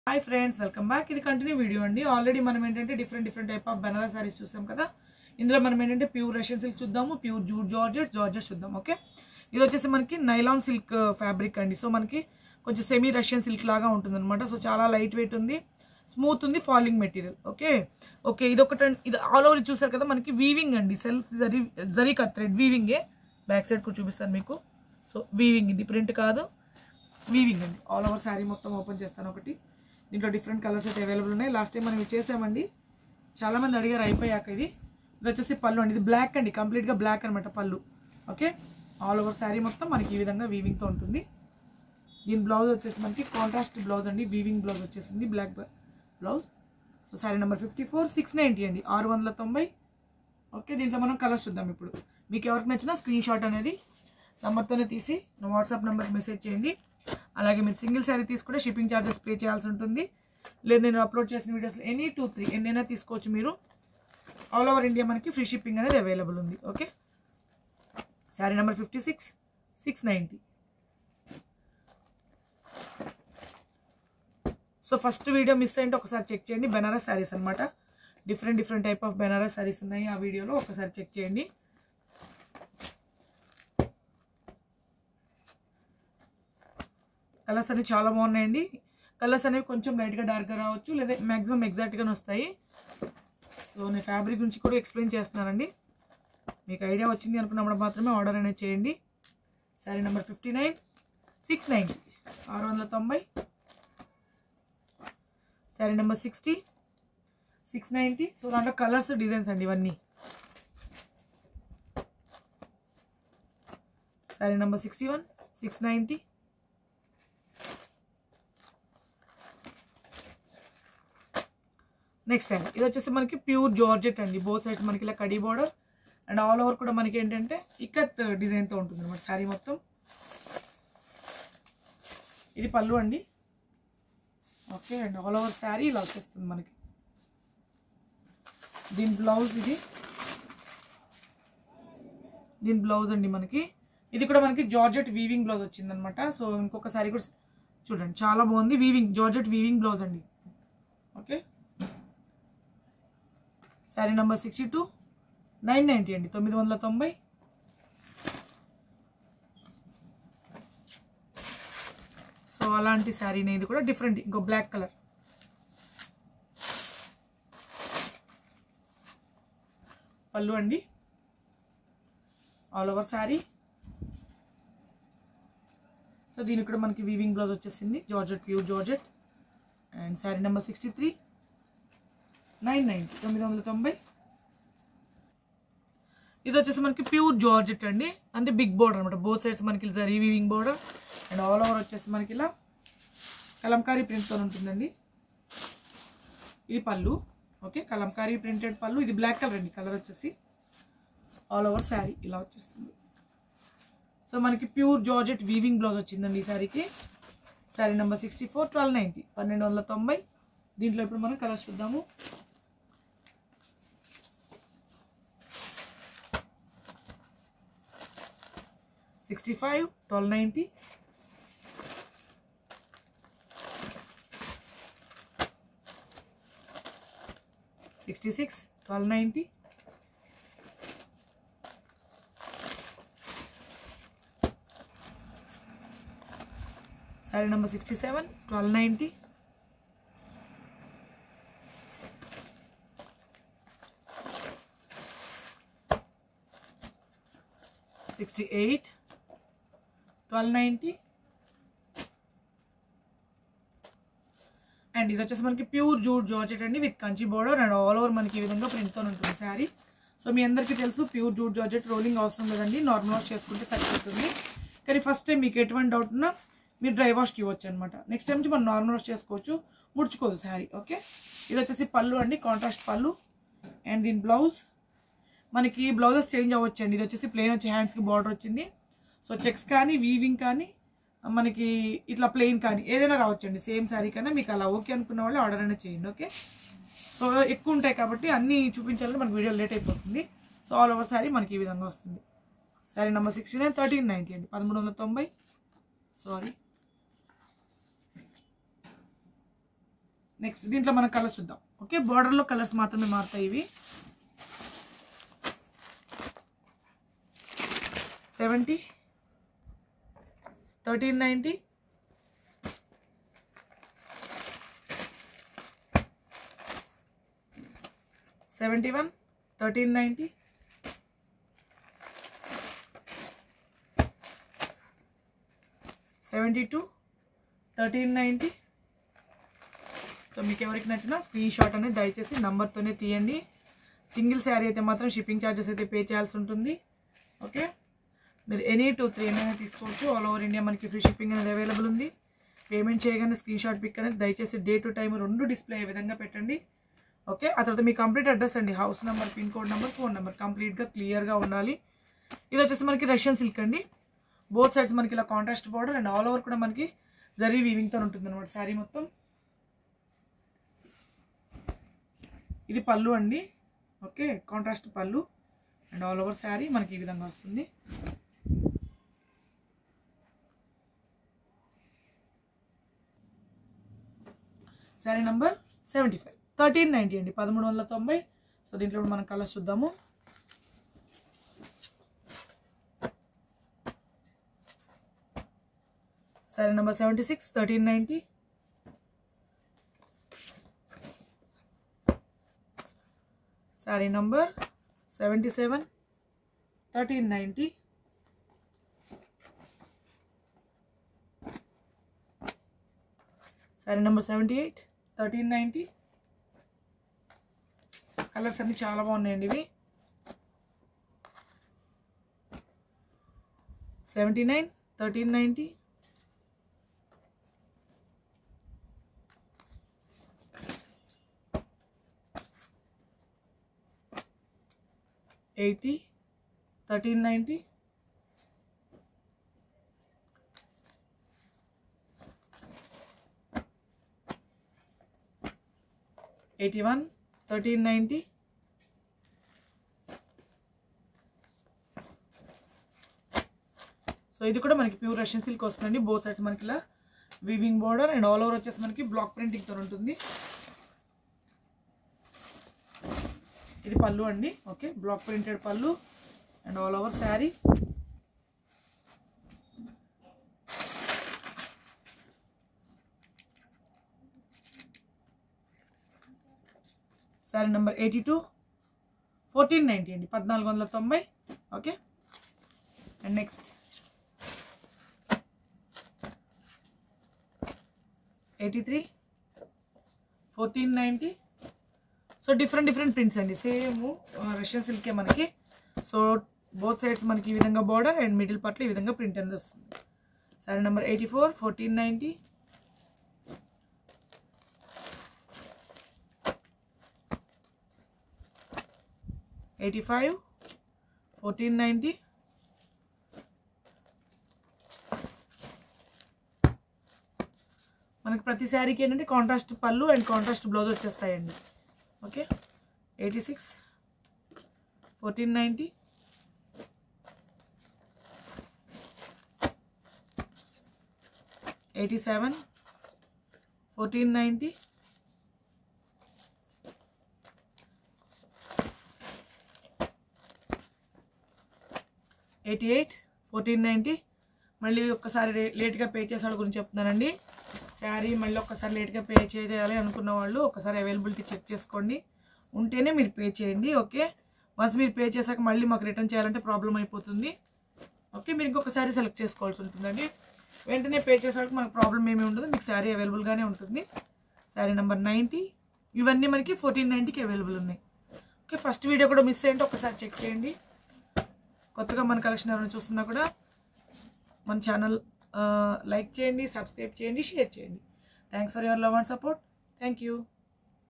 hi friends welcome back ఇది continue video అండి already మనం ఏంటంటే different different type of Banaras saris చూసాం కదా ఇందులో మనం ఏంటంటే ప్యూర్ రష్యన్ సిల్క్ చూద్దాము ప్యూర్ జూట్ జార్జెట్ జార్జెట్ చూద్దాం ఓకే ఇది వచ్చేసి మనకి నైలాన్ సిల్క్ ఫ్యాబ్రిక్ అండి సో మనకి కొంచెం సెమీ రష్యన్ సిల్క్ లాగా ఉంటుంది అనమాట సో చాలా లైట్ వెయిట్ ఉంది స్మూత్ ఉంది ఫాలింగ్ మెటీరియల్ ఓకే ఓకే ఇది ఒకటి ఇది ఆల్ ఓవర్ చూసారు కదా మనకి వీవింగ్ అండి self zari zari cut thread వీవింగే బ్యాక్ సైడ్ కూడా చూపిస్తాను మీకు సో వీవింగ్ ఇది ప్రింట్ కాదు వీవింగ్ అండి ఆల్ ఓవర్ శారీ మొత్తం ఓపెన్ చేస్తాను ఒకటి దీంట్లో డిఫరెంట్ కలర్స్ అయితే అవైలబుల్ ఉన్నాయి లాస్ట్ టైం మనం ఇది చేసామండి చాలామంది అడిగారు అయిపోయాక ఇది ఇది వచ్చేసి పళ్ళు అండి ఇది బ్లాక్ అండి కంప్లీట్గా బ్లాక్ అనమాట పళ్ళు ఓకే ఆల్ ఓవర్ శారీ మొత్తం మనకి ఈ విధంగా వీవింగ్తో ఉంటుంది దీని బ్లౌజ్ వచ్చేసి మనకి కాంట్రాస్ట్ బ్లౌజ్ అండి వీవింగ్ బ్లౌజ్ వచ్చేసింది black blouse so sari number fifty four six ninety అండి ఆరు వందల తొంభై ఓకే దీంట్లో మనం కలర్స్ చూద్దాం ఇప్పుడు మీకు ఎవరికి నచ్చినా స్క్రీన్ షాట్ అనేది నెంబర్తోనే తీసి నా వాట్సాప్ నెంబర్కి మెసేజ్ చేయండి అలాగే మీరు సింగిల్ శారీ తీసుకుంటే షిప్పింగ్ ఛార్జెస్ పే చేయాల్సి ఉంటుంది లేదు నేను అప్లోడ్ చేసిన వీడియోస్లో ఎనీ టూ త్రీ ఎన్నైనా తీసుకోవచ్చు మీరు ఆల్ ఓవర్ ఇండియా మనకి ఫ్రీ షిప్పింగ్ అనేది అవైలబుల్ ఉంది okay sari number fifty six six ninety so first video miss అయింటే ఒకసారి చెక్ చేయండి బెనారస్ శారీస్ అనమాట different different type of Banaras saris ఉన్నాయి ఆ వీడియోలో ఒకసారి చెక్ చేయండి కలర్స్ అనేవి చాలా బాగున్నాయండి కలర్స్ అనేవి కొంచెం లైట్గా డార్క్గా రావచ్చు లేదా మ్యాక్సిమం ఎగ్జాక్ట్గానే వస్తాయి సో నేను ఫ్యాబ్రిక్ గురించి కూడా ఎక్స్ప్లెయిన్ చేస్తున్నానండి మీకు ఐడియా వచ్చింది అనుకున్నప్పుడు మాత్రమే ఆర్డర్ అనేది చేయండి sari number fifty nine six ninety ఆరు వందల తొంభై sari number sixty six ninety so దాంట్లో కలర్స్ డిజైన్స్ అండి ఇవన్నీ sari number sixty one six ninety next sari ఇది వచ్చేసి మనకి ప్యూర్ జార్జెట్ అండి బోత్ సైడ్స్ మనకి ఇలా కడీ బార్డర్ అండ్ ఆల్ ఓవర్ కూడా మనకి ఏంటంటే ఇక్కత్ డిజైన్తో ఉంటుంది అనమాట శారీ మొత్తం ఇది పళ్ళు అండి okay and all over sari ఇలా వచ్చేస్తుంది మనకి దీని బ్లౌజ్ ఇది దీని బ్లౌజ్ అండి మనకి ఇది కూడా మనకి జార్జెట్ వీవింగ్ బ్లౌజ్ వచ్చిందనమాట సో ఇంకొక శారీ కూడా చూడండి చాలా బాగుంది వీవింగ్ జార్జెట్ వీవింగ్ బ్లౌజ్ అండి okay sari number sixty two nine ninety అండి తొమ్మిది వందల తొంభై సో అలాంటి శారీనే ఇది కూడా డిఫరెంట్ ఇంకో బ్లాక్ కలర్ పళ్ళు అండి ఆల్ ఓవర్ శారీ సో దీనికి కూడా మనకి వీవింగ్ బ్లౌజ్ వచ్చేసింది georgette pure georgette and sari number sixty three nine ninety తొమ్మిది వందల తొంభై ఇది వచ్చేసి మనకి ప్యూర్ జార్జెట్ అండి అంటే బిగ్ బోర్డర్ అనమాట బోత్ సైడ్స్ మనకి zari weaving border and all over వచ్చేసి మనకి ఇలా కలంకారీ ప్రింట్తో ఉంటుందండి ఇది పళ్ళు ఓకే కలంకారీ ప్రింటెడ్ పళ్ళు ఇది బ్లాక్ కలర్ అండి కలర్ వచ్చేసి ఆల్ ఓవర్ శారీ ఇలా వచ్చేస్తుంది సో మనకి ప్యూర్ జార్జెట్ వీవింగ్ బ్లౌజ్ వచ్చిందండి ఈ శారీకి sari number sixty four twelve ninety పన్నెండు వందల తొంభై దీంట్లో ఇప్పుడు మనం కలర్స్ చూద్దాము sixty five twelve ninety sixty six twelve ninety sari number sixty seven twelve ninety sixty eight twelve ninety and ఇది వచ్చేసి మనకి ప్యూర్ జూట్ జార్జెట్ అండి with Kanchi border and all over మనకి ఈ విధంగా ప్రింట్తో ఉంటుంది శారీ సో మీ అందరికీ తెలుసు ప్యూర్ జూట్ జార్జెట్ రోలింగ్ అవసరం లేదండి నార్మల్ వాష్ చేసుకుంటే సరిపోతుంది కానీ ఫస్ట్ టైం మీకు ఎటువంటి డౌట్ ఉన్నా మీరు డ్రై వాష్కి ఇవ్వచ్చు అనమాట నెక్స్ట్ టైం నుంచి మనం నార్మల్ వాష్ చేసుకోవచ్చు ముడుచుకోదు శారీ ఓకే ఇది వచ్చేసి పళ్ళు అండి కాంట్రాస్ట్ పళ్ళు అండ్ దీని బ్లౌజ్ మనకి బ్లౌజెస్ చేంజ్ అవ్వచ్చు అండి ఇది వచ్చేసి ప్లెయిన్ వచ్చి హ్యాండ్స్కి బార్డర్ వచ్చింది సో చెక్స్ కానీ వీవింగ్ కానీ మనకి ఇట్లా ప్లెయిన్ కానీ ఏదైనా రావచ్చండి సేమ్ శారీ కన్నా మీకు అలా ఓకే అనుకున్న వాళ్ళు ఆర్డర్ అనేది చేయండి ఓకే సో ఎక్కువ ఉంటాయి కాబట్టి అన్నీ చూపించాలని మనకి వీడియో లేట్ అయిపోతుంది సో ఆల్ ఓవర్ శారీ మనకి ఈ విధంగా వస్తుంది sari number sixty nine thirteen ninety అండి పదమూడు వందల తొంభై సారీ నెక్స్ట్ దీంట్లో మనం కలర్స్ చూద్దాం ఓకే బార్డర్లో కలర్స్ మాత్రమే మారుతాయి ఇవి seventy thirteen ninety seventy one thirteen ninety seventy two thirteen ninety so మీకు ఎవరికి నచ్చినా స్క్రీన్ షాట్ అనేది దయచేసి నంబర్తోనే తీయండి సింగిల్ శారీ అయితే మాత్రం షిప్పింగ్ ఛార్జెస్ అయితే పే చేయాల్సి ఉంటుంది ఓకే మీరు ఎనీ టూ త్రీ అయినా తీసుకోవచ్చు ఆల్ ఓవర్ ఇండియా మనకి ఫ్రీ షిప్పింగ్ అనేది అవైలబుల్ ఉంది పేమెంట్ చేయగానే స్క్రీన్ షాట్ పిక్ అనేది దయచేసి డే టు టైం రెండు డిస్ప్లే అయ్యే విధంగా పెట్టండి ఓకే ఆ తర్వాత మీ కంప్లీట్ అడ్రస్ అండి house number pin code number phone number కంప్లీట్గా క్లియర్గా ఉండాలి ఇది వచ్చేసి మనకి రష్యన్ సిల్క్ అండి బోత్ సైడ్స్ మనకి ఇలా contrast border and all over కూడా మనకి జరీ వీవింగ్తో ఉంటుంది అనమాట శారీ మొత్తం ఇది పళ్ళు అండి ఓకే కాంట్రాస్ట్ పళ్ళు అండ్ ఆల్ ఓవర్ శారీ మనకి ఈ విధంగా వస్తుంది sari number seventy five thirteen ninety అండి పదమూడు వందల తొంభై సో దీంట్లో కూడా మనం కలర్స్ చూద్దాము sari number seventy six thirteen ninety sari number seventy seven thirteen ninety sari number seventy eight thirteen ninety colours అన్నీ చాలా బాగున్నాయండి ఇవి seventy nine thirteen ninety eighty thirteen ninety eighty one thirteen ninety so ఇది కూడా మనకి ప్యూర్ రష్యన్ సిల్క్ వస్తుందండి both sides మనకి ఇలా weaving border and all over వచ్చేసి మనకి బ్లాక్ ప్రింటింగ్తో ఉంటుంది ఇది పళ్ళు అండి ఓకే బ్లాక్ ప్రింటెడ్ పళ్ళు and all over sari sari number eighty two fourteen ninety అండి పద్నాలుగు వందల తొంభై okay and next eighty three fourteen ninety so different different prints అండి సేమ్ రష్యన్ సిల్కే మనకి సో బోత్ సైడ్స్ మనకి ఈ విధంగా బార్డర్ అండ్ మిడిల్ పట్ల ఈ విధంగా ప్రింట్ అనేది వస్తుంది sari number eighty four fourteen ninety eighty five fourteen ninety మనకి ప్రతి శారీకి ఏంటంటే కాంట్రాస్ట్ పళ్ళు అండ్ కాంట్రాస్ట్ బ్లౌజ్ వచ్చేస్తాయండి okay eighty six fourteen ninety eighty seven fourteen ninety eighty eight fourteen ninety మళ్ళీ ఒక్కసారి రే- లేట్గా పే చేసే వాళ్ళ గురించి చెప్తున్నానండి శారీ మళ్ళీ ఒక్కసారి లేట్గా పే చేయాలి అనుకున్న వాళ్ళు ఒకసారి అవైలబిలిటీ చెక్ చేసుకోండి ఉంటేనే మీరు పే చేయండి ఓకే వన్స్ మీరు పే చేశాక మళ్ళీ మాకు రిటర్న్ చేయాలంటే ప్రాబ్లం అయిపోతుంది ఓకే మీరు ఇంకొక శారీ సెలెక్ట్ చేసుకోవాల్సి ఉంటుందండి వెంటనే పే చేసాక మనకు ప్రాబ్లం ఏమీ ఉండదు మీకు శారీ అవైలబుల్గానే ఉంటుంది శారీ నెంబర్ నైంటీ ఇవన్నీ మనకి ఫోర్టీన్ నైంటీకి అవైలబుల్ ఉన్నాయి ఓకే ఫస్ట్ వీడియో కూడా మిస్ అయ్యింటే ఒకసారి చెక్ చేయండి కొత్తగా మన కలెక్షన్ ఎవరైనా చూస్తున్నా కూడా మన ఛానల్ లైక్ చేయండి సబ్స్క్రైబ్ చేయండి షేర్ చేయండి thanks for your love and support thank you